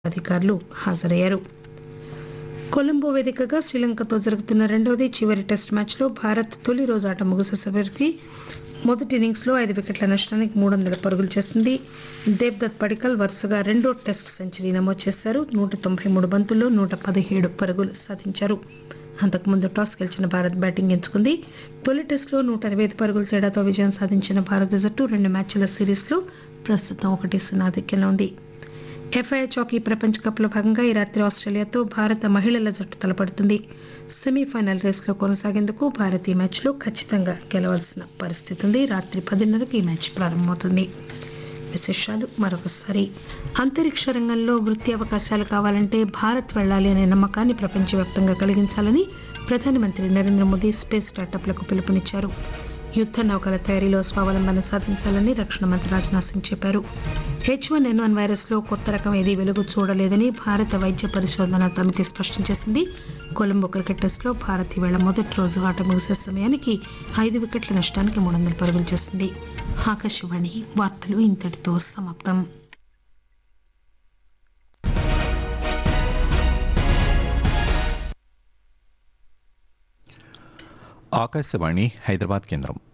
అధికారులు హాజరయ్యారు కొలంబో వేదికగా శ్రీలంకతో జరుగుతున్న రెండవది చివరి టెస్ట్ మ్యాచ్లో భారత్ తొలి రోజు ఆట ముగిసేసరికి మొదటి ఇన్నింగ్స్లో ఐదు వికెట్ల నష్టానికి మూడు వందల పరుగులు చేసింది దేబ్దత్ పడికల్ వరుసగా రెండో టెస్ట్ సెంచరీ నమోదు చేశారు నూట తొంభై మూడు బంతుల్లో నూట పదిహేడు పరుగులు సాధించారు అంతకుముందు టాస్ గెలిచిన భారత్ బ్యాటింగ్ ఎంచుకుంది తొలి టెస్టులో నూట ఎనభై ఐదు పరుగుల తేడాతో విజయం సాధించిన భారత జట్టు రెండు మ్యాచ్ల సిరీస్లో ప్రస్తుతం ఒకటి సున్నా ఆధిక్యంలో ఉంది ఎఫ్ఐహెచ్ హాకీ ప్రపంచ కప్లో భాగంగా ఈ రాత్రి ఆస్ట్రేలియాతో భారత మహిళల జట్టు తలపడుతుంది సెమీఫైనల్ రేసులో కొనసాగేందుకు భారత్ ఈ మ్యాచ్లో ఖచ్చితంగా గెలవాల్సిన పరిస్థితి ఉంది రాత్రి పదిన్నరకు ఈ మ్యాచ్ ప్రారంభమవుతుంది విశేషాలు మరొకసారి అంతరిక్ష రంగంలో వృత్తి అవకాశాలు కావాలంటే భారత్ వెళ్ళాలి అనే నమ్మకాన్ని ప్రపంచవ్యాప్తంగా కలిగించాలని ప్రధానమంత్రి నరేంద్ర మోదీ స్పేస్ స్టార్టప్లకు పిలుపునిచ్చారు యుద్ధ నౌకల తయారీలో స్వావలంబన సాధించాలని రక్షణ మంత్రి రాజ్నాథ్ సింగ్ చెప్పారు హెచ్ వన్ ఎన్ వన్ వైరస్లో కొత్త రకం ఏదీ వెలుగు చూడలేదని భారత వైద్య పరిశోధన సమితి స్పష్టం చేసింది కొలంబో క్రికెట్ టెస్టులో భారత్ ఈవేళ మొదటి రోజు ఆట ముగిసే సమయానికి ఐదు వికెట్ల నష్టానికి మూడు వందల పరుగులు చేసింది ఆకాశవాణి వార్తలు ఇంతటితో సమాప్తం ఆకాశవాణి హైదరాబాద్ కేంద్రం